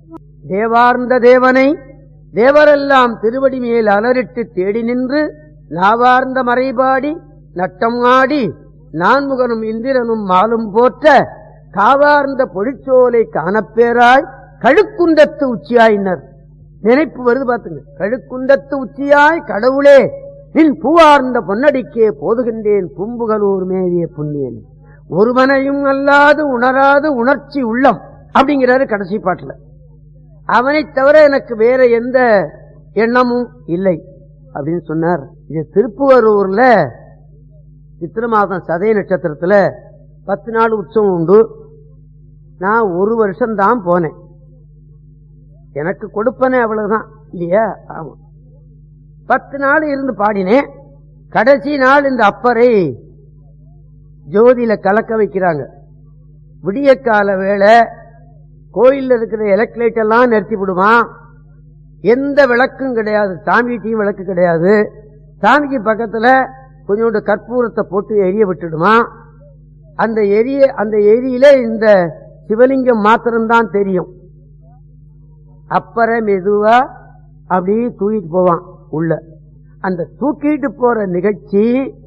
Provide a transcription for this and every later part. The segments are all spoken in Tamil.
தேவார்ந்த தேவனை தேவரெல்லாம் திருவடி மேல் அலரிட்டு தேடி நின்று நாவார்ந்த மறைபாடி நட்டம் ஆடி நான்முகனும் இந்திரனும் மாலும் போற்ற காவார்ந்த பொழிச்சோலை காணப்பேராய் கழுக்குண்டத்து உச்சியாயினர் நினைப்பு வருது பாத்துங்க கழுக்குண்டத்து உச்சியாய் கடவுளே நின் பூவார்ந்த பொன்னடிக்கே போதுகின்றேன் பூம்புகலூர் மேவிய புண்ணியன் ஒருவனையும் அல்லாது உணராது உணர்ச்சி உள்ளம் அப்படிங்கிறாரு கடைசி பாட்டுல அவனை தவிர எனக்கு வேற எந்த எண்ணமும் இல்லை அப்படின்னு சொன்னார் இது திருப்புவரூர்ல சித்திர மாதம் சதய நட்சத்திரத்துல பத்து நாள் உற்சவம் உண்டு நான் ஒரு வருஷம் தான் போனேன் எனக்கு கொடுப்பனே அவ்வளவுதான் இல்லையா ஆமா பத்து நாள் இருந்து பாடினேன் கடைசி நாள் இந்த அப்பரை ஜோதியில கலக்க வைக்கிறாங்க விடிய கால வேளை கோயில்ல இருக்கிற எலக்ட்ரைட் எல்லாம் நிறுத்தி விடுவான் எந்த விளக்கும் கிடையாது சாமிகிட்டையும் விளக்கு கிடையாது சாமிக்கு பக்கத்துல கொஞ்சோண்டு கற்பூரத்தை போட்டு எரிய விட்டுடுமா அந்த எரிய அந்த எரியில இந்த சிவலிங்கம் மாத்திரம்தான் தெரியும் அப்புறம் மெதுவா அப்படியே தூக்கிட்டு போவான் உள்ள அந்த தூக்கிட்டு போற நிகழ்ச்சி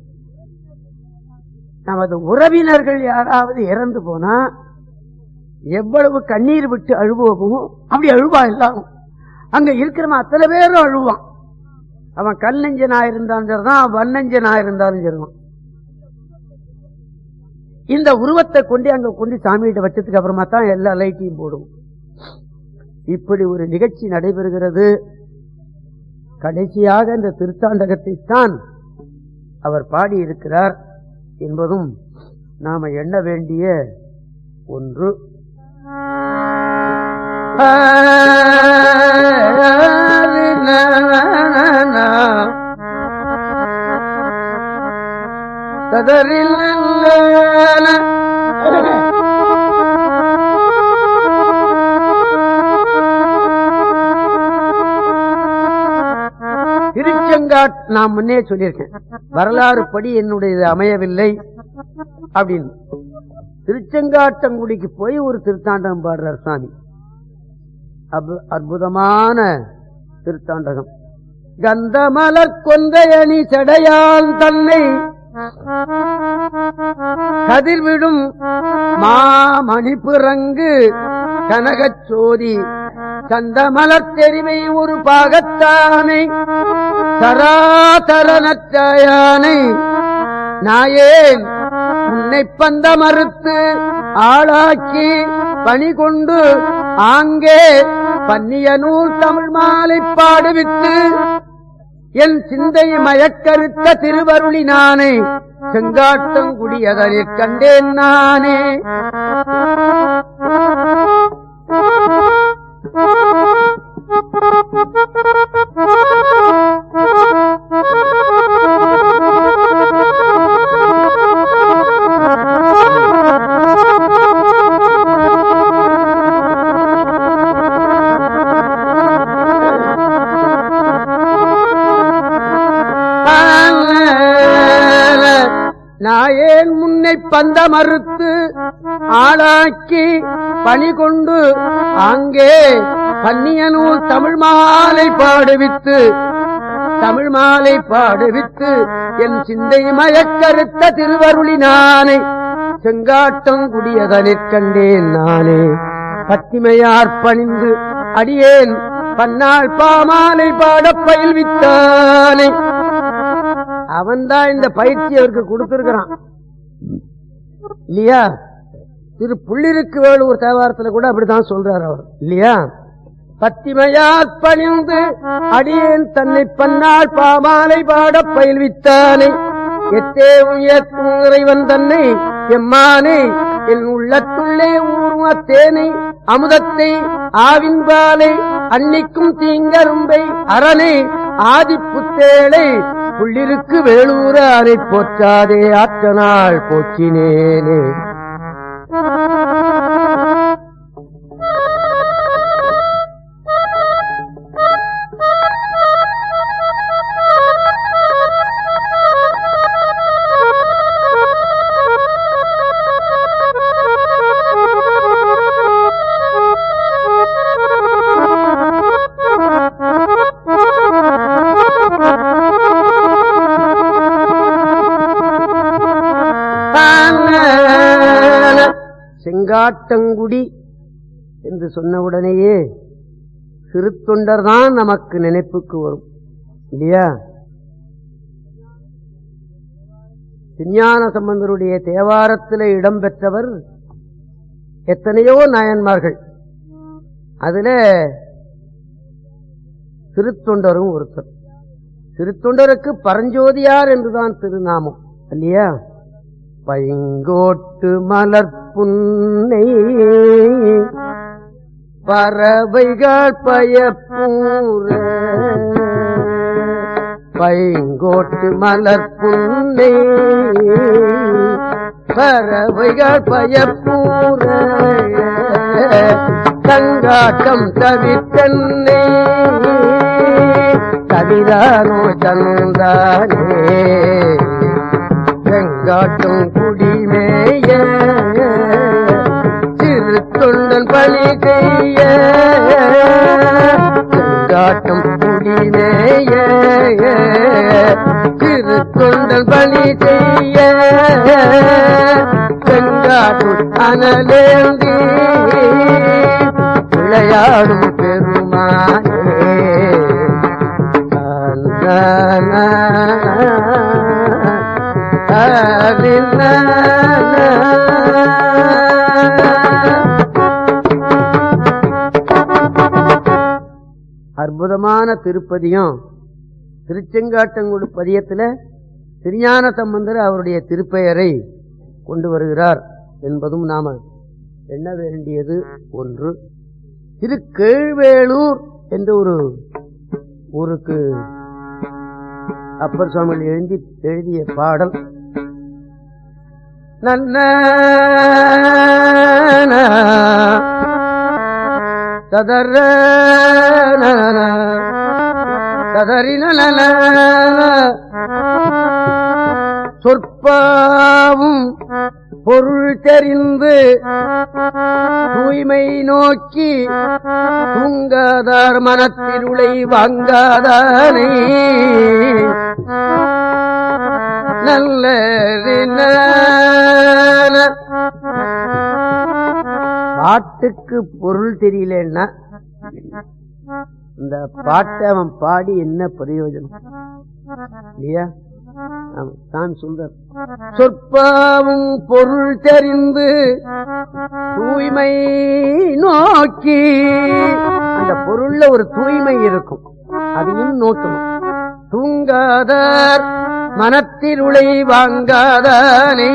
நமது உறவினர்கள் யாராவது இறந்து போனா எவ்வளவு கண்ணீர் விட்டு அழுவோமோ அப்படி அழுவா எல்லாரும் அங்க இருக்கிறவன் அத்தனை பேரும் அழுவான் அவன் கல் நெஞ்சனா இருந்தாலும் சரிதான் வன்னஞ்சனா இருந்தாலும் சரிதான் இந்த உருவத்தை கொண்டு அங்க கொண்டு சாமிகிட்ட வச்சதுக்கு அப்புறமா தான் எல்லா லைட்டையும் போடும் இப்படி ஒரு நிகழ்ச்சி நடைபெறுகிறது கடைசியாக இந்த திருத்தாண்டகத்தை தான் அவர் பாடியிருக்கிறார் என்பதும் நாம எண்ண வேண்டிய ஒன்று கதறில் திருச்செங்காட் நான் முன்னே சொல்லியிருக்கேன் வரலாறு படி என்னுடைய அமையவில்லை அப்படின்னு திருச்செங்காட்டங்குடிக்கு போய் ஒரு திருத்தாண்டகம் பாடுறார் சாமி அபு- அற்புதமான திருத்தாண்டகம் கந்தமலர் கொந்தையணி சடையான் தன்னை கதிர்விடும் மாமணிப்புறங்கு கனகச்சோதி சந்தமலர் தெரிவை ஒரு பாகத்தானை தராதரனற்றாயானை நாயேன் உன்னை பந்த மறுத்து ஆளாக்கி பணி கொண்டு ஆங்கே பன்னிய நூல் தமிழ் மாலை பாடுவித்து என் சிந்தை மயக்கருத்த திருவருளி நானே செங்காட்டங்குடியதனிற் கண்டேன் நானே நாயேன் முன்னை பந்த மறுத்து ஆளாக்கி பணி கொண்டு அங்கே பன்னிய நூல் தமிழ் மாலை பாடுவித்து தமிழ் மாலை பாடுவித்து என் சிந்தை மயக்கருத்த திருவருளி நானே செங்காட்டம் குடியதனைக் கண்டேன் நானே பத்திமையார் பணிந்து அடியேன் பன்னாள் பாமாலை பாடப் பயில்வித்தானே அவன்தான் இந்த பயிற்சி அவருக்கு கொடுத்திருக்கிறான் இல்லையா திரு புள்ளிருக்கு வேலூர் தேவாரத்துல கூட அப்படித்தான் சொல்றாரு அவர் இல்லையா பத்திமையார் பணிந்து அடியேன் தன்னை பன்னாள் பாமாலை பாடப் பயில்வித்தானே எத்தேவும் ஏத்தும் இறைவன் தன்னை எம்மானே என் உள்ளத்துள்ளே ஊறும் அத்தேனை அமுதத்தை ஆவின்பாலை அன்னிக்கும் தீங்கரும்பை அரணை ஆதிப்புத்தேளை புள்ளிருக்கு வேலூர அறை போற்றாதே ஆற்றனாள் போற்றினேனே Thank you. செங்காட்டங்குடி என்று சொன்னவுடனேயே சிறுத்தொண்டர் தான் நமக்கு நினைப்புக்கு வரும் இல்லையா விஞ்ஞான சம்பந்தருடைய தேவாரத்தில் இடம்பெற்றவர் எத்தனையோ நாயன்மார்கள் அதுல திருத்தொண்டரும் ஒருத்தர் திருத்தொண்டருக்கு பரஞ்சோதியார் என்றுதான் திருநாமம் இல்லையா பைங்கோட்டு மலர்ப்புன்னை பறவைகள் பயப்பூர பைங்கோட்டு மலர்ப்புன்னை பறவைகள் பயப்பூர தங்காட்டம் தவித்தன்னை கதிரானோ தந்தானே செங்காட்டும் குடிமேய சிறு தொண்டன் பணி செய்ய செங்காட்டும் குடிமேய சிறு தொண்டன் பணி செய்ய செங்காட்டும் அனலேந்தி விளையாடும் பெருமானே அற்புதமான திருப்பதியும் திருச்செங்காட்டங்குடி பதியத்துல திருஞான சம்பந்தர் அவருடைய திருப்பெயரை கொண்டு வருகிறார் என்பதும் நாம எண்ண வேண்டியது ஒன்று திரு கீழ்வேளூர் என்ற ஒரு ஊருக்கு அப்பர் சுவாமிகள் எழுதி எழுதிய பாடல் நன்ன ததர ததறின சொற்பாவும் பொருள் தெரிந்து தூய்மை நோக்கி தூங்காதார் மனத்திருளை வாங்காதானே நல்ல பாட்டுக்கு பொருள் தெரியலன்னா இந்த பாட்டை அவன் பாடி என்ன பிரயோஜனம் இல்லையா ஆமா, தான் சொல்றார் சொற்பாவும் பொருள் தெரிந்து தூய்மை நோக்கி அந்த பொருள்ல ஒரு தூய்மை இருக்கும் அதையும் நோக்கணும் தூங்காதார் மனத்திருளை வாங்காதானே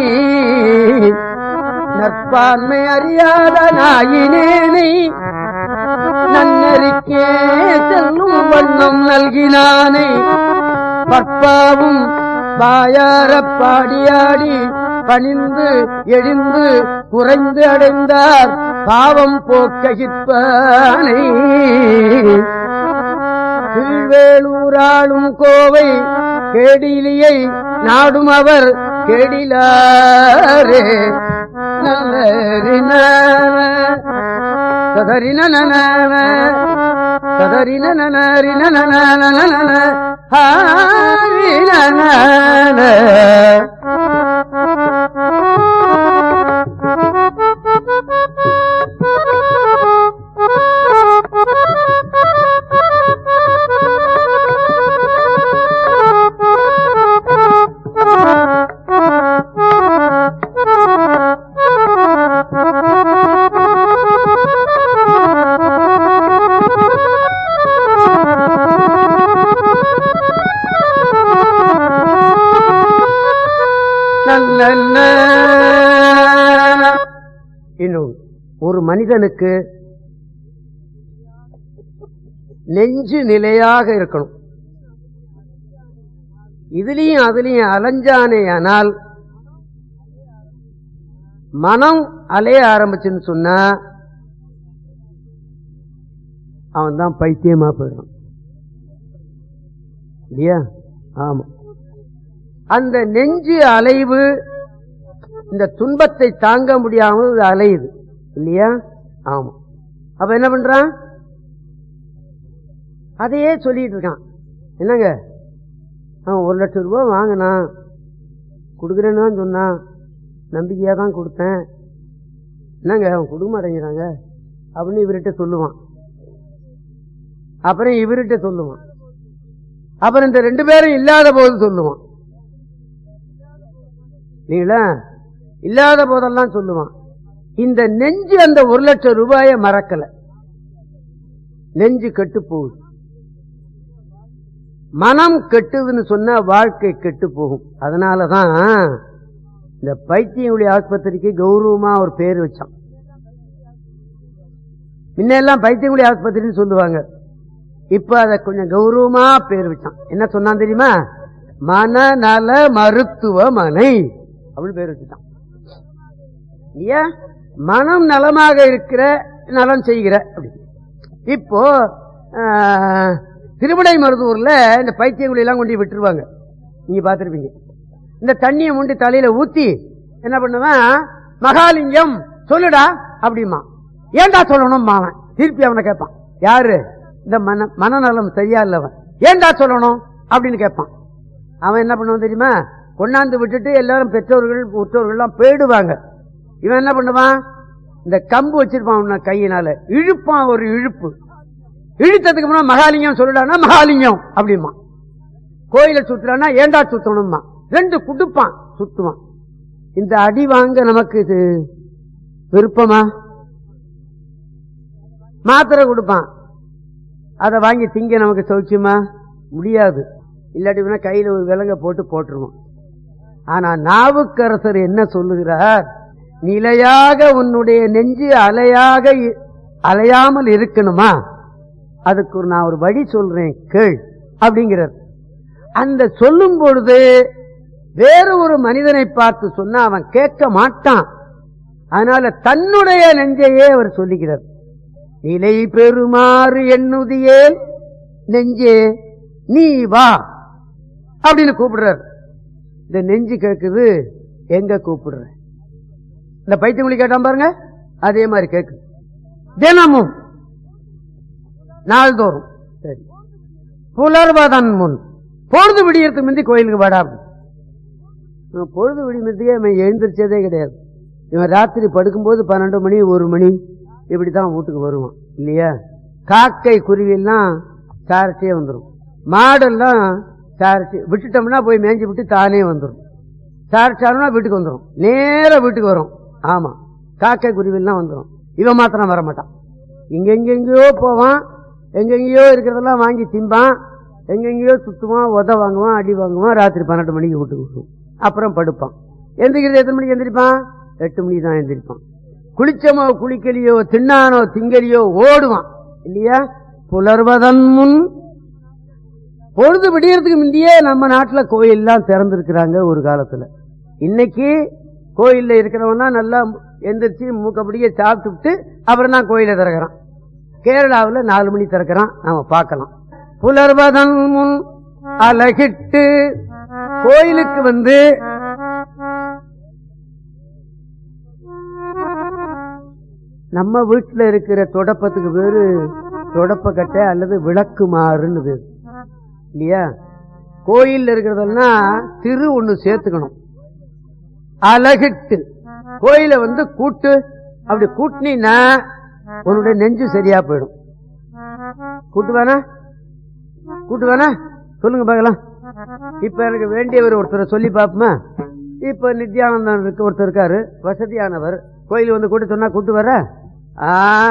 நற்பான்மை அறியாத நாயினேனை நன்னறிக்கே செல்லும் வண்ணம் நல்கினானே பற்பாவும் வாயாரப் பாடியாடி பணிந்து எழுந்து குறைந்து அடைந்தார் பாவம் போக்ககிப்பானை கீழ்வேலூராளும் கோவை கேடிலியை நாடும் அவர் கேடிலாரே நல்லரின சதரின சதரின நரின இன்னும் ஒரு மனிதனுக்கு நெஞ்சு நிலையாக இருக்கணும் இதுலயும் அதுலயும் அலைஞ்சானே ஆனால் மனம் அலைய ஆரம்பிச்சுன்னு சொன்னா அவன் தான் பைத்தியமா போயிடும் இல்லையா ஆமா அந்த நெஞ்சு அலைவு இந்த துன்பத்தை தாங்க முடியாமல் இது அலையுது இல்லையா ஆமா அப்ப என்ன பண்றான் அதையே சொல்லிட்டு இருக்கான் என்னங்க அவன் ஒரு லட்சம் ரூபாய் வாங்கினான் கொடுக்குறேன்னு தான் சொன்னான் நம்பிக்கையா தான் கொடுத்தேன் என்னங்க அவன் குடும்பம் அடைகிறாங்க அப்படின்னு இவர்கிட்ட சொல்லுவான் அப்புறம் இவர்கிட்ட சொல்லுவான் அப்புறம் இந்த ரெண்டு பேரும் இல்லாத போது சொல்லுவான் நீங்களா இல்லாத போதெல்லாம் சொல்லுவான் இந்த நெஞ்சு அந்த ஒரு லட்சம் ரூபாயை மறக்கல நெஞ்சு கெட்டு போகுது மனம் கெட்டுதுன்னு சொன்னா வாழ்க்கை கெட்டு போகும் அதனாலதான் இந்த பைத்தியங்குடி ஆஸ்பத்திரிக்கு கௌரவமா ஒரு பேர் வச்சான் முன்னெல்லாம் பைத்தியங்குடி ஆஸ்பத்திரின்னு சொல்லுவாங்க இப்ப அத கொஞ்சம் கௌரவமா பேர் வச்சான் என்ன சொன்னான் தெரியுமா மனநல மருத்துவமனை அப்படின்னு பேர் வச்சுட்டான் ஏன் மனம் நலமாக இருக்கிற நலம் செய்கிற அப்படி இப்போ ஆஹ், திருவிடை மருதூர்ல இந்த பைத்தியங்குடி எல்லாம் கொண்டு போய் விட்டுருவாங்க நீங்க பாத்திருப்பீங்க இந்த தண்ணியை முண்டி தலையில ஊத்தி என்ன பண்ணுவான் மகாலிங்கம் சொல்லுடா அப்படிமா ஏன்டா சொல்லணும் மாவன் திருப்பி அவனை கேட்பான் யாரு இந்த மன மனநலம் சரியா இல்லவன் ஏன்டா சொல்லணும் அப்படின்னு கேட்பான் அவன் என்ன பண்ணுவான் தெரியுமா கொண்டாந்து விட்டுட்டு எல்லாரும் பெற்றோர்கள் உற்றோர்கள் எல்லாம் போயிடுவாங்க இவன் என்ன பண்ணுவான் இந்த கம்பு வச்சிருப்பான் உன்னை கையினால இழுப்பான் ஒரு இழுப்பு இழுத்ததுக்கு முன்னாடி மகாலிங்கம் சொல்லுடானா மகாலிங்கம் அப்படிமா கோயில சுத்துறானா ஏண்டா சுத்தணுமா ரெண்டு குடுப்பான் சுத்துவான் இந்த அடி வாங்க நமக்கு இது விருப்பமா மாத்திரை கொடுப்பான் அதை வாங்கி திங்க நமக்கு சௌக்கியமா முடியாது இல்லாட்டி வேணா கையில ஒரு விலங்க போட்டு போட்டுருவோம் ஆனா நாவுக்கரசர் என்ன சொல்லுகிறார் நிலையாக உன்னுடைய நெஞ்சு அலையாக இ- அலையாமல் இருக்கணுமா அதுக்கு ஒரு நான் ஒரு வழி சொல்றேன் கேள் அப்படிங்கிறார் அந்த சொல்லும் பொழுது வேற ஒரு மனிதனை பார்த்து சொன்னா அவன் கேட்க மாட்டான் அதனால தன்னுடைய நெஞ்சையே அவர் சொல்லுகிறார் நிலை பெறுமாறு எண்ணுதியே நெஞ்சே நீ வா அப்படின்னு கூப்பிடுறார் இந்த நெஞ்சு கேக்குது எங்க கூப்பிடுற இந்த பைத்தியங்குழி கேட்டான் பாருங்க அதே மாதிரி கேக்கு தினமும் நாள்தோறும் சரி புலர்வதன் முன் பொழுது விடியறதுக்கு முந்தி கோயிலுக்கு வாடா அப்படி. இவன் பொழுது விடியறதுக்கே இவன் எழுந்திரிச்சதே கிடையாது இவன் ராத்திரி படுக்கும்போது பன்னெண்டு மணி ஒரு மணி இப்படித்தான் வீட்டுக்கு வருவான் இல்லையா காக்கை குருவியெல்லாம் சாரட்டே வந்துடும் மாடெல்லாம் சாரட்டி விட்டுட்டோம்னா போய் மேய்ஞ்சி விட்டு தானே வந்துடும் சாரட்டாருன்னா வீட்டுக்கு வந்துடும் நேரா வீட்டுக்கு வரும் ஆமா காக்கை குருவியெல்லாம் வந்துடும் இவன் மாத்திரம் வர மாட்டான் இங்க எங்கெங்கயோ போவான் எங்கெங்கயோ இருக்கிறதெல்லாம் வாங்கி திம்பான் எங்கெங்கயோ சுத்துவான் உத வாங்குவான் அடி வாங்குவான் ராத்திரி பன்னெண்டு மணிக்கு வீட்டுக்கு வருவான் அப்புறம் படுப்பான் எந்திரிக்கிறது எத்தனை மணிக்கு எந்திரிப்பான் எட்டு மணிக்கு தான் எந்திரிப்பான் குளிச்சமோ குளிக்கலையோ தின்னானோ திங்கலியோ ஓடுவான் இல்லையா புலர்வதன் முன் பொழுது விடியறதுக்கு முந்தையே நம்ம நாட்டுல கோயில்லாம் திறந்திருக்கிறாங்க ஒரு காலத்துல இன்னைக்கு கோயில்ல இருக்கிறவனா நல்லா எந்திரிச்சு மூக்கப்படியே சாப்பிட்டுட்டு அப்புறம் தான் கோயிலை திறக்கிறான் கேரளாவுல நாலு மணி திறக்கிறான் நாம பார்க்கலாம் புலர்வதன் முன் அலகிட்டு கோயிலுக்கு வந்து நம்ம வீட்டுல இருக்கிற தொடப்பத்துக்கு பேரு தொடப்பக்கட்டை அல்லது விளக்குமாறுன்னு பேரு இல்லையா கோயில்ல இருக்கிறதெல்லாம் திரு ஒண்ணு சேர்த்துக்கணும் அழகிட்டு கோயில வந்து கூட்டு அப்படி கூட்டினா உன்னுடைய நெஞ்சு சரியா போயிடும் கூட்டு வேணா கூட்டு வேணா சொல்லுங்க பார்க்கலாம் இப்ப எனக்கு வேண்டியவர் ஒருத்தரை சொல்லி பாப்போமா இப்ப நித்யானந்தன் இருக்கு ஒருத்தர் இருக்காரு வசதியானவர் கோயில் வந்து கூட்ட சொன்னா கூட்டு வர ஆ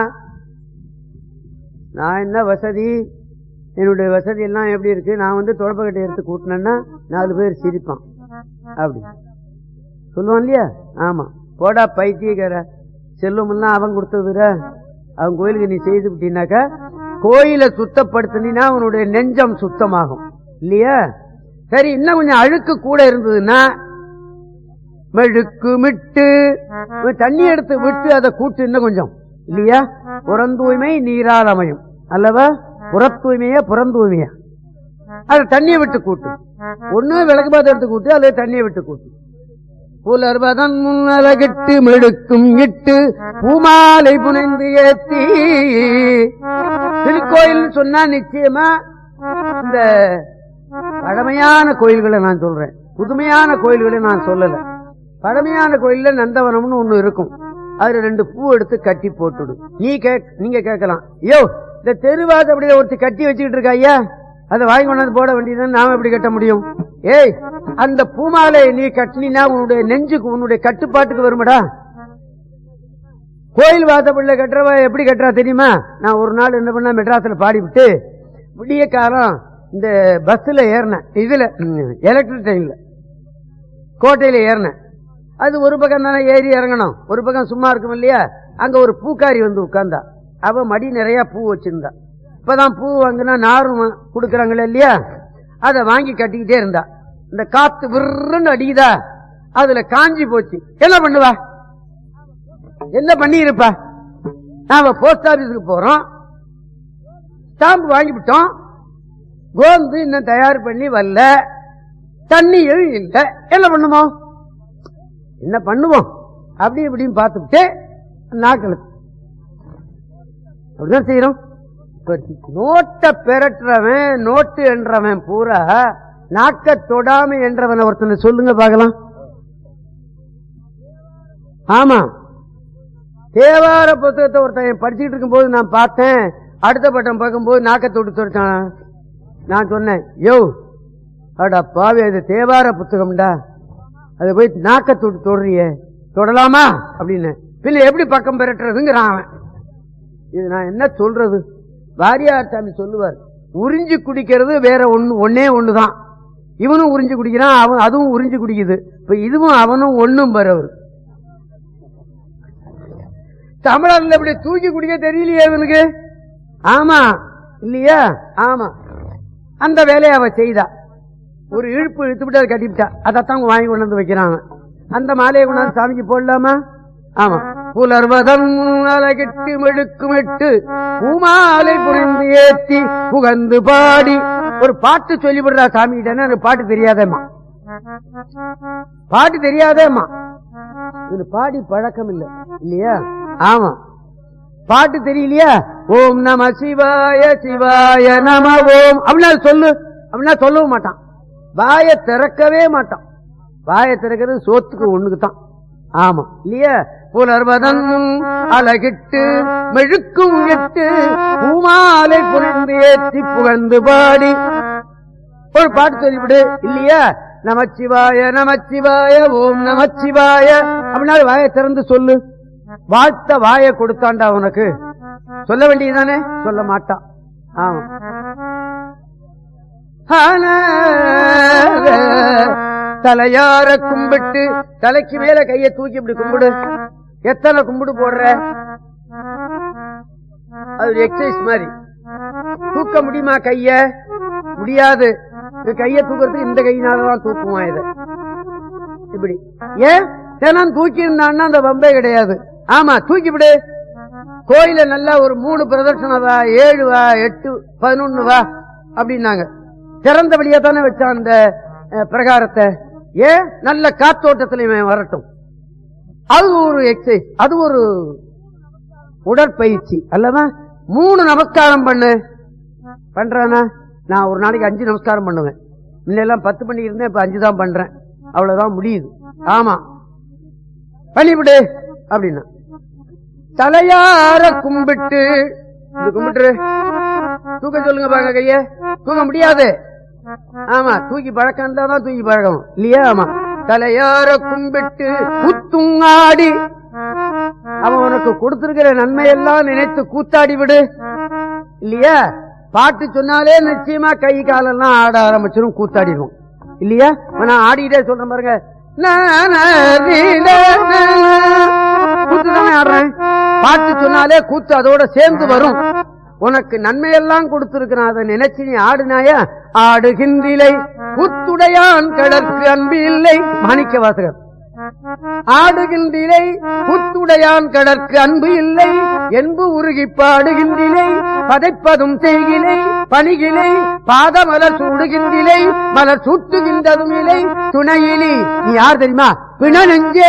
நான் என்ன வசதி என்னுடைய வசதி எல்லாம் எப்படி இருக்கு நான் வந்து தொடப்பக்கட்டை எடுத்து கூட்டினேன்னா நாலு பேர் சிரிப்பான் அப்படி சொல்லுவான் இல்லையா ஆமா போடா பைத்தியக்கார செல்வம் எல்லாம் அவன் கொடுத்ததுற அவன் கோயிலுக்கு நீ செய்து விட்டீனாக்கா கோயிலை சுத்தப்படுத்தினா உன்னுடைய நெஞ்சம் சுத்தமாகும் இல்லையா சரி இன்னும் கொஞ்சம் அழுக்கு கூட இருந்ததுன்னா மெழுக்கு மிட்டு தண்ணி எடுத்து விட்டு அதை கூட்டு இன்னும் கொஞ்சம் இல்லையா புறந்தூய்மை நீரால் அமையும் அல்லவா புறத்தூய்மையா புறந்தூய்மையா அது தண்ணியை விட்டு கூட்டு ஒண்ணு விளக்கு பாத்திரம் எடுத்து கூட்டு அல்லது தண்ணியை விட்டு கூட்டு புலர்வதன் முன்னலகிட்டு மெழுக்கும் இட்டு பூமாலை புனைந்து ஏத்தி திருக்கோயில் சொன்னா நிச்சயமா இந்த பழமையான கோயில்களை நான் சொல்றேன் புதுமையான கோயில்களை நான் சொல்லல பழமையான கோயில்ல நந்தவனம்னு ஒண்ணு இருக்கும் அதுல ரெண்டு பூ எடுத்து கட்டி போட்டுடு நீ கேக் நீங்க கேட்கலாம் ஐயோ இந்த தெருவாசப்படியில ஒருத்தி கட்டி வச்சுக்கிட்டு இருக்கா ஐயா அதை வாங்கி கொண்டாந்து போட வேண்டியது நாம எப்படி கட்ட முடியும் ஏய் அந்த பூமாலை நீ கட்டினா உன்னுடைய நெஞ்சுக்கு உன்னுடைய கட்டுப்பாட்டுக்கு வருமடா கோயில் வாசப்படியில கட்டுறவ எப்படி கட்டுறா தெரியுமா நான் ஒரு நாள் என்ன பண்ண மெட்ராஸ்ல பாடிவிட்டு விடிய காலம் இந்த பஸ்ல ஏறினேன் இதுல எலக்ட்ரிக் ட்ரெயின்ல கோட்டையில ஏறினேன் அது ஒரு பக்கம் தானே ஏறி இறங்கணும் ஒரு பக்கம் சும்மா இருக்கும் இல்லையா அங்க ஒரு பூக்காரி வந்து உட்கார்ந்தா அவ மடி நிறைய பூ வச்சிருந்தா இப்பதான் பூ வாங்கினா நாரும் கொடுக்கறாங்களே இல்லையா அதை வாங்கி கட்டிக்கிட்டே இருந்தா இந்த காத்து விருன்னு அடிக்குதா அதுல காஞ்சி போச்சு என்ன பண்ணுவா என்ன பண்ணி இருப்பா நாம போஸ்ட் ஆபீஸுக்கு போறோம் ஸ்டாம்பு வாங்கிவிட்டோம் கோந்து இன்னும் தயார் பண்ணி வரல தண்ணியும் இல்ல என்ன பண்ணுவோம் என்ன பண்ணுவோம் அப்படி இப்படின்னு பார்த்துட்டு நாக்கள் அப்படிதான் செய்யறோம் இப்ப நோட்டை பெரட்டுறவன் நோட்டு என்றவன் பூரா நாக்க தொடாம என்றவன் ஒருத்தனை சொல்லுங்க பார்க்கலாம் ஆமா தேவார புத்தகத்தை ஒருத்தன் படிச்சுட்டு இருக்கும்போது நான் பார்த்தேன் அடுத்த பட்டம் பார்க்கும்போது நாக்க தொட்டு தொடுத்தான் நான் சொன்னேன் யோ அடா பாவி அது தேவார புத்தகம்டா அது போய் நாக்க தொட்டு தொடுறியே தொடலாமா அப்படின்னு பின்ன எப்படி பக்கம் பெறட்டுறதுங்கிறான் அவன் இது நான் என்ன சொல்றது வாரியார் சாமி சொல்லுவார் உறிஞ்சி குடிக்கிறது வேற ஒண்ணு ஒன்னே ஒண்ணுதான் இவனும் உறிஞ்சி குடிக்கிறான் அவன் அதுவும் உறிஞ்சி குடிக்குது இப்ப இதுவும் அவனும் ஒண்ணும் பெறவர் தமிழர்ல இப்படி தூக்கி குடிக்க தெரியலையே இவனுக்கு ஆமா இல்லையா ஆமா அந்த வேலையை அவ செய்தா ஒரு இழுப்பு இழுத்துவிட்டு அதை கட்டிவிட்டா அதைத்தான் வாங்கி கொண்டு வந்து வைக்கிறாங்க அந்த மாலையை கொண்டாந்து சாமிக்கு போடலாமா ஆமா புலர்வதம் அலகிட்டு மெழுக்குமிட்டு பூமாலை புரிந்து ஏத்தி புகந்து பாடி ஒரு பாட்டு சொல்லிவிடுறா சாமி கிட்ட எனக்கு பாட்டு தெரியாதேம்மா பாட்டு தெரியாதேம்மா இது பாடி பழக்கம் இல்ல இல்லையா ஆமா பாட்டு தெரியலையா ஓம் நம சிவாய சிவாய நம ஓம் அப்படின்னா சொல்லு அப்படின்னா சொல்லவும் மாட்டான் வாய திறக்கவே மாட்டான் வாய திறக்கிறது சோத்துக்கு ஒண்ணுக்கு தான் ஆமா இல்லையா புலர்வதன் அழகிட்டு மெழுக்கும் எட்டு பூமாலை புரிந்து ஏற்றி புகழ்ந்து பாடி ஒரு பாட்டு சொல்லிவிடு இல்லையா நமச்சிவாய நமச்சிவாய ஓம் நமச்சிவாய அப்படின்னா வாயை திறந்து சொல்லு வாழ்த்த வாயை கொடுத்தாண்டா உனக்கு சொல்ல வேண்டியதுதானே சொல்ல மாட்டான் ஆமா தலையார கும்பிட்டு தலைக்கு மேல கைய தூக்கி இப்படி கும்பிடு எத்தனை கும்பிடு போடுற அது ஒரு எக்ஸசைஸ் மாதிரி தூக்க முடியுமா கைய முடியாது இது கைய தூக்கிறதுக்கு இந்த கையினாலதான் தூக்குவான் இதை இப்படி ஏன் தினம் தூக்கி இருந்தான்னா அந்த பம்பே கிடையாது ஆமா தூக்கி விடு கோயில நல்லா ஒரு மூணு பிரதர்ஷனம் வா ஏழு வா எட்டு பதினொன்னு வா அப்படின்னாங்க திறந்தபடியா தானே வச்சான் அந்த அஹ், பிரகாரத்தை ஏன் நல்ல காத்தோட்டத்துல இவன் வரட்டும் அது ஒரு எக்ஸசைஸ் அது ஒரு உடற்பயிற்சி அல்லவா மூணு நமஸ்காரம் பண்ணு பண்றானா நான் ஒரு நாளைக்கு அஞ்சு நமஸ்காரம் பண்ணுவேன் முன்னெல்லாம் பத்து பண்ணி இருந்தேன் இப்ப அஞ்சு தான் பண்றேன் அவ்வளவுதான் முடியுது ஆமா பண்ணிவிடு அப்படின்னா தலையார கும்பிட்டு இது கும்பிட்டு தூக்க சொல்லுங்க பாருங்க கைய தூக்க முடியாது ஆமா தூக்கி பழக்கம் இருந்தா தான் தூக்கி பழக்கம் இல்லையா ஆமா தலையார கும்பிட்டு குத்துங்காடி அவன் உனக்கு கொடுத்திருக்கிற நன்மையெல்லாம் நினைத்து கூத்தாடி விடு இல்லையா பாட்டு சொன்னாலே நிச்சயமா கை காலெல்லாம் ஆட ஆரம்பிச்சிடும் கூத்தாடிடும் இல்லையா இப்ப நான் ஆடிட்டே சொல்றேன் பாருங்க கூத்து தானே ஆடுறேன் பாட்டு சொன்னாலே கூத்து அதோட சேர்ந்து வரும் உனக்கு நன்மையெல்லாம் கொடுத்திருக்கிறான் அதை நினைச்சு நீ ஆடுனாயா ஆடுகின்றிலை கூத்துடையான் கடற்கு அன்பு இல்லை மாணிக்க வாசகர் ஆடுகின்றிலை புத்துடையான் கடற்கு அன்பு இல்லை என்பு உருகி பாடுகின்றிலை பதைப்பதும் செய்கிலை பணிகிலை பாதமலர் சூடுகின்றிலை மலர் சூட்டுகின்றதும் இலை துணையிலி நீ யார் தெரியுமா பிண நெஞ்சே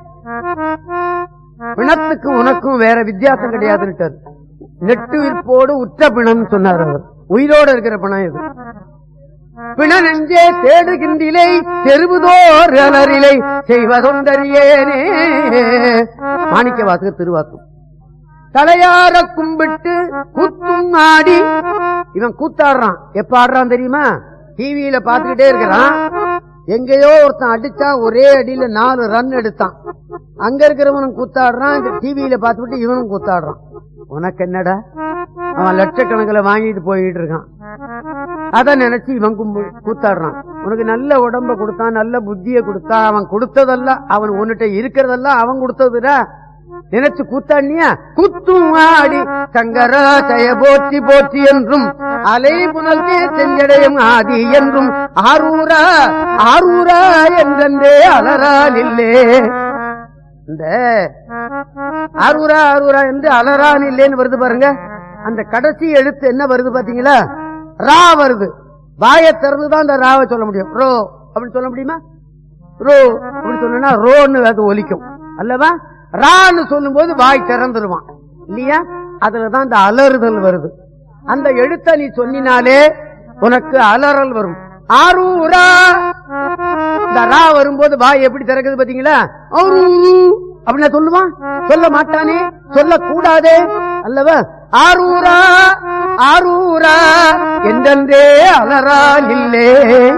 பிணத்துக்கு உனக்கும் வேற வித்தியாசம் கிடையாதுன்னு நெட்டு விற்போடு உற்ற பிணம் சொன்னார் அவர் உயிரோட இருக்கிற பிணம் இது பிணநெஞ்சே தேடுகின்றிலை தெருவுதோர் அலரிலை செய்வதொந்தறியேனே மாணிக்க வாசக திருவாக்கும் தலையார கும்பிட்டு கூத்தும் ஆடி இவன் கூத்தாடுறான் எப்ப ஆடுறான் தெரியுமா டிவியில பாத்துக்கிட்டே இருக்கிறான் எங்கேயோ ஒருத்தன் அடிச்சான் ஒரே அடியில நாலு ரன் எடுத்தான் அங்க இருக்கிறவனும் கூத்தாடுறான் இந்த டிவியில பார்த்துட்டு இவனும் கூத்தாடுறான் உனக்கு என்னடா அவன் லட்சக்கணக்கில் வாங்கிட்டு போயிட்டு இருக்கான் அத நினைச்சு இவன் கும்பு கூத்தாடுறான் உனக்கு நல்ல உடம்ப கொடுத்தான் நல்ல புத்திய கொடுத்தான் அவன் கொடுத்ததெல்லாம் அவன் உன்கிட்ட இருக்கிறதெல்லாம் அவன் கொடுத்ததுடா நினைச்சு கூத்தாடினியா குத்தும் ஆடி சங்கராசய போற்றி போற்றி என்றும் அலை புனல் செஞ்சடையும் ஆதி என்றும் ஆரூரா ஆரூரா என்றே அலறால் இல்லே இந்த ஆரூரா ஆரூரா என்று அலறான் இல்லேன்னு வருது பாருங்க அந்த கடைசி எழுத்து என்ன வருது பாத்தீங்களா ரா வருது வாயை திறந்துதான் அந்த ராவை சொல்ல முடியும் ரோ அப்படின்னு சொல்ல முடியுமா ரோ அப்படின்னு சொன்னா ரோன்னு அது ஒலிக்கும் அல்லவா ரான்னு சொல்லும் போது வாய் திறந்துருவான் இல்லையா அதுலதான் இந்த அலறுதல் வருது அந்த எழுத்த நீ சொன்னினாலே உனக்கு அலறல் வரும் ஆரூரா இந்த ரா வரும்போது வாய் எப்படி திறக்குது பாத்தீங்களா ஆரூ அப்படின்னா சொல்லுவான் சொல்ல மாட்டானே சொல்ல கூடாதே அல்லவா ஆரூரா ஆரூரா என்றே அலறா இல்லே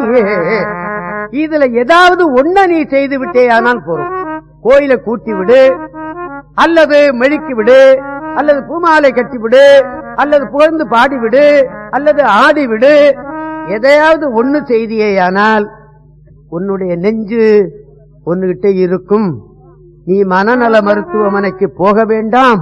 இதுல ஏதாவது ஒன்ன நீ செய்து விட்டே ஆனால் போறோம் கோயிலை கூட்டி விடு அல்லது மெழுக்கி விடு அல்லது பூமாலை கட்டி விடு அல்லது புகழ்ந்து பாடி விடு அல்லது ஆடி விடு எதையாவது ஒண்ணு செய்தியேயானால் உன்னுடைய நெஞ்சு ஒன்னுகிட்ட இருக்கும் நீ மனநல மருத்துவமனைக்கு போக வேண்டாம்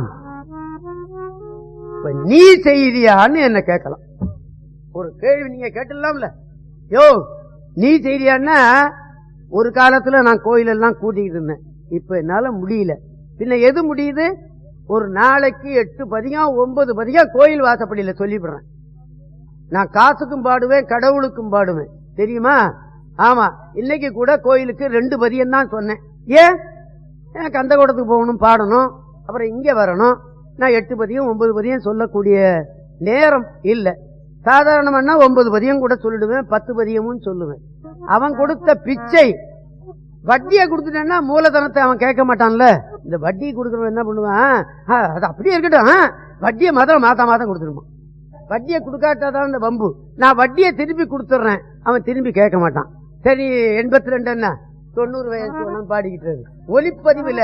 இப்ப நீ செய்தியான்னு என்ன கேட்கலாம் ஒரு கேள்வி நீங்க கேட்டலாம்ல யோ நீ செய்தியான்னா ஒரு காலத்துல நான் கோயிலெல்லாம் கூட்டிக்கிட்டு இருந்தேன் இப்ப என்னால முடியல பின்ன எது முடியுது ஒரு நாளைக்கு எட்டு பதிகம் ஒன்பது பதிகம் கோயில் வாசப்படியில சொல்லிவிடுறேன் நான் காசுக்கும் பாடுவேன் கடவுளுக்கும் பாடுவேன் தெரியுமா ஆமா இன்னைக்கு கூட கோயிலுக்கு ரெண்டு பதியம் தான் சொன்னேன் ஏன் எனக்கு அந்த கூடத்துக்கு போகணும் பாடணும் அப்புறம் இங்க வரணும் நான் எட்டு பதியம் ஒன்பது பதியம் சொல்லக்கூடிய நேரம் இல்ல சாதாரணமானா ஒன்பது பதியம் கூட சொல்லிடுவேன் பத்து பதியமும் சொல்லுவேன் அவன் கொடுத்த பிச்சை வட்டியை கொடுத்துட்டேன்னா மூலதனத்தை அவன் கேட்க மாட்டான்ல இந்த வட்டி கொடுக்கறவன் என்ன பண்ணுவான் ஆ, அது அப்படியே இருக்கட்டும் ஆ, வட்டியை மாத்திரம் மாதம் மாதம் கொடுத்துருவான் வட்டியை கொடுக்காட்டாதான் இந்த வம்பு நான் வட்டியை திருப்பி கொடுத்துட்றேன் அவன் திரும்பி கேட்க மாட்டான் சரி எண்பத்தி ரெண்டு என்ன தொண்ணூறு வயசு வேணும் பாடிக்கிட்டு இருக்கு. ஒலிப்பதிவுல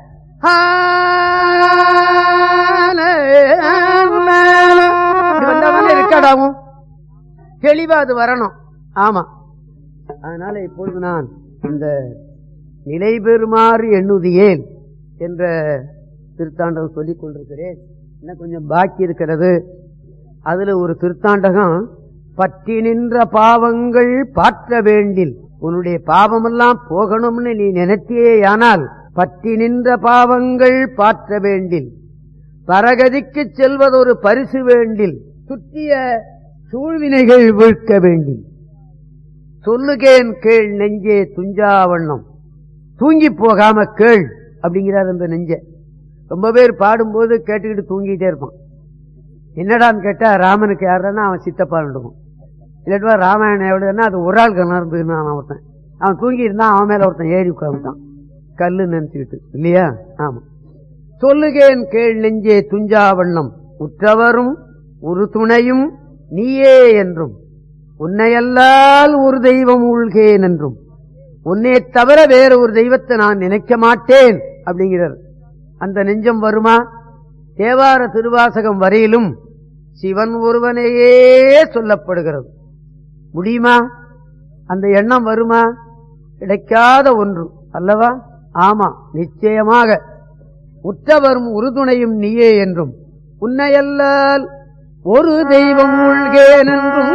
இப்படி வந்தாதானே ரெக்கார்ட் ஆகும் தெளிவா அது வரணும் ஆமா அதனால இப்பொழுது நான் இந்த நிலை பெறுமாறு எண்ணுதியேன் என்ற திருத்தாண்டகம் சொல்லிக் கொண்டிருக்கிறேன் இன்னும் கொஞ்சம் பாக்கி இருக்கிறது அதுல ஒரு திருத்தாண்டகம் பற்றி நின்ற பாவங்கள் பாற்ற வேண்டில் உன்னுடைய பாவமெல்லாம் போகணும்னு நீ நினைத்தேயானால் பற்றி நின்ற பாவங்கள் பாற்ற வேண்டில் பரகதிக்கு செல்வதொரு பரிசு வேண்டில் சுற்றிய சூழ்வினைகள் வீழ்க்க வேண்டில் சொல்லுகேன் கேள் நெஞ்சே துஞ்சாவண்ணம் தூங்கி போகாம கேள் அப்படிங்கிறார் அந்த நெஞ்ச ரொம்ப பேர் பாடும்போது கேட்டுக்கிட்டு தூங்கிட்டே இருப்பான் என்னடான்னு கேட்டா ராமனுக்கு யாருன்னா அவன் சித்தப்பாண்டுக்கும் இல்லாட்டுவா ராமாயணம் எவ்வளவுன்னா அது ஒரு ஆள் கணர்ந்துன்னு அவன் ஒருத்தன் அவன் தூங்கி இருந்தான் அவன் மேல ஒருத்தன் ஏறி உட்காந்துட்டான் கல்லு நினைச்சுக்கிட்டு இல்லையா ஆமா சொல்லுகேன் கேள் நெஞ்சே துஞ்சாவண்ணம் உற்றவரும் ஒரு துணையும் நீயே என்றும் உன்னையல்லால் ஒரு தெய்வம் உள்கேன் என்றும் உன்னை தவிர வேற ஒரு தெய்வத்தை நான் நினைக்க மாட்டேன் அப்படிங்கிறார் அந்த நெஞ்சம் வருமா தேவார திருவாசகம் வரையிலும் சிவன் ஒருவனையே சொல்லப்படுகிறது முடியுமா அந்த எண்ணம் வருமா கிடைக்காத ஒன்று அல்லவா ஆமா நிச்சயமாக உற்றவரும் உறுதுணையும் நீயே என்றும் உன்னையல்லால் ஒரு தெய்வம் உள்கேன் என்றும்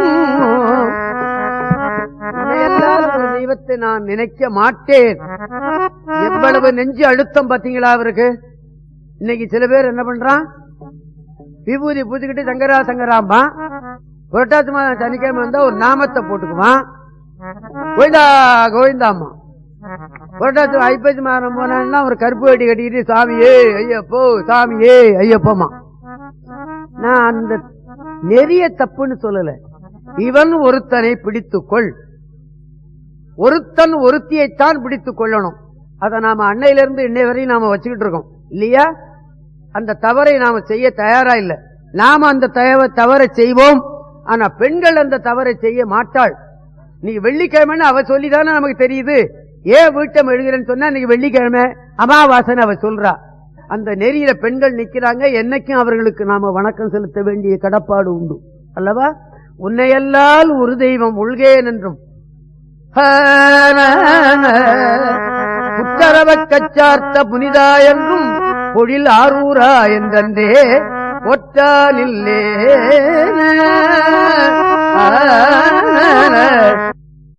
உன்னையல்லால் ஒரு தெய்வத்தை நான் நினைக்க மாட்டேன் எவ்வளவு நெஞ்சு அழுத்தம் பாத்தீங்களா அவருக்கு இன்னைக்கு சில பேர் என்ன பண்றான் விபூதி பூத்துக்கிட்டு சங்கரா சங்கராம்பா புரட்டாசி மாதம் சனிக்கிழமை வந்தா ஒரு நாமத்தை போட்டுக்குவான் கோவிந்தா கோவிந்தாம்மா புரட்டாசி ஐப்பசி மாதம் போனா ஒரு கருப்பு வெட்டி கட்டிக்கிட்டு சாமியே ஐயப்போ சாமியே ஐயப்போமா நான் அந்த நெறிய தப்புன்னு சொல்லல இவன் ஒருத்தனை பிடித்துக்கொள் ஒருத்தன் ஒருத்தியைத்தான் பிடித்துக் கொள்ளணும் அதை நாம அன்னையிலிருந்து இன்னை வரையும் நாம வச்சுக்கிட்டு இருக்கோம் இல்லையா அந்த தவறை நாம செய்ய தயாரா இல்ல நாம அந்த தயவ தவறை செய்வோம் ஆனா பெண்கள் அந்த தவறை செய்ய மாட்டாள் நீ வெள்ளிக்கிழமைன்னு அவ சொல்லிதானே நமக்கு தெரியுது ஏன் வீட்டம் எழுகிறேன்னு சொன்னா இன்னைக்கு வெள்ளிக்கிழமை அமாவாசைன்னு அவ சொல்றா அந்த நெறியில பெண்கள் நிக்கிறாங்க என்னைக்கும் அவர்களுக்கு நாம வணக்கம் செலுத்த வேண்டிய கடப்பாடு உண்டு அல்லவா உன்னையல்லால் ஒரு தெய்வம் உள்கேன் என்றும் புத்தரவ கச்சார்த்த புனிதா என்றும் பொழில் ஆரூரா என்றே ஒற்றானில்லே